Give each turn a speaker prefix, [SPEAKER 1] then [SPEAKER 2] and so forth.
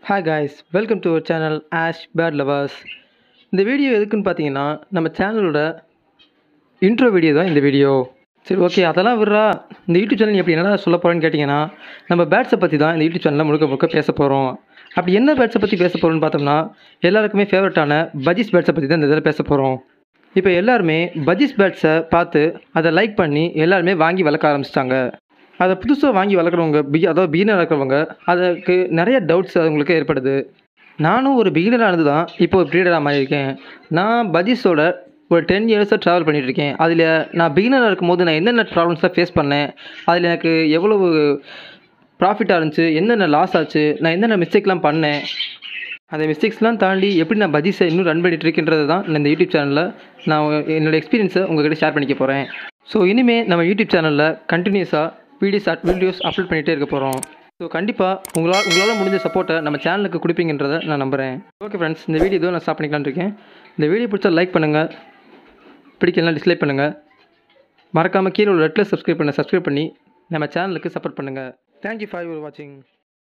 [SPEAKER 1] hi guys welcome to our channel ash pet lovers இந்த video எதுக்குன்னு பார்த்தீங்கன்னா நம்ம சேனலோட இன்ட்ரோ வீடியோ தான் இந்த வீடியோ சரி ஓகே அதெல்லாம் விட்றா இந்த யூடியூப் சேனல் எப்படி என்னடா சொல்ல போகிறேன்னு கேட்டிங்கன்னா நம்ம பேட்ஸை பற்றி தான் இந்த யூடியூப் சேனலில் முழுக்க முழுக்க பேச போகிறோம் அப்படி என்ன பேட்ஸை பற்றி பேச போகிறோம்னு பார்த்தோம்னா எல்லாருக்குமே ஃபேவரட்டான பஜிஸ் பேட்ஸை பற்றி தான் இந்த இதில் பேச போகிறோம் இப்போ எல்லாருமே பஜிஸ் பேட்ஸை பார்த்து அதை லைக் பண்ணி எல்லாருமே வாங்கி வளர்க்க ஆரம்பிச்சிட்டாங்க அதை புதுசாக வாங்கி வளர்க்குறவங்க பி அதாவது பிகினர் இருக்கிறவங்க அதுக்கு நிறைய டவுட்ஸ் அவங்களுக்கு ஏற்படுது நானும் ஒரு பிகினராக இருந்து தான் இப்போ ஒரு ப்ரீடராக மாறியிருக்கேன் நான் பஜிஸோட ஒரு டென் இயர்ஸாக ட்ராவல் பண்ணிகிட்டு இருக்கேன் அதில் நான் பிகினராக இருக்கும்போது நான் என்னென்ன ப்ராப்ளம்ஸ்லாம் ஃபேஸ் பண்ணேன் அதில் எனக்கு எவ்வளவு ப்ராஃபிட்டாக இருந்துச்சு என்னென்ன லாஸ் ஆச்சு நான் என்னென்ன மிஸ்டேக்லாம் பண்ணேன் அந்த மிஸ்டேக்ஸ்லாம் தாண்டி எப்படி நான் பஜிஸை இன்னும் ரன் பண்ணிட்டு இருக்கின்றது தான் நான் இந்த யூடியூப் சேனலில் நான் என்னோடய எக்ஸ்பீரியன்ஸை உங்ககிட்ட ஷேர் பண்ணிக்க போகிறேன் ஸோ இனிமேல் நம்ம யூடியூப் சேனலில் கண்டினியூஸாக வீடியோஸ் வீடியோஸ் அப்லோட் பண்ணிகிட்டே இருக்க போகிறோம் ஸோ கண்டிப்பாக உங்களால் உங்களால் முடிஞ்ச சப்போர்ட்டை நம்ம சேனலுக்கு கொடுப்பீங்கன்றதை நான் நம்புகிறேன் ஓகே ஃப்ரெண்ட்ஸ் இந்த வீடியோ இதோ நான் ஸ்டாப் பண்ணிக்கலாம்னு இருக்கேன் இந்த வீடியோ பிடிச்சா லைக் பண்ணுங்கள் பிடிக்கலாம் டிஸ்லைக் பண்ணுங்கள் மறக்காமல் கீழே உள்ள ரெட்டில் சப்ஸ்கிரைப் பண்ண சப்ஸ்கிரைப் பண்ணி நம்ம சேனலுக்கு சப்போர்ட் பண்ணுங்கள் தேங்க்யூ ஃபார் யூர் வாட்சிங்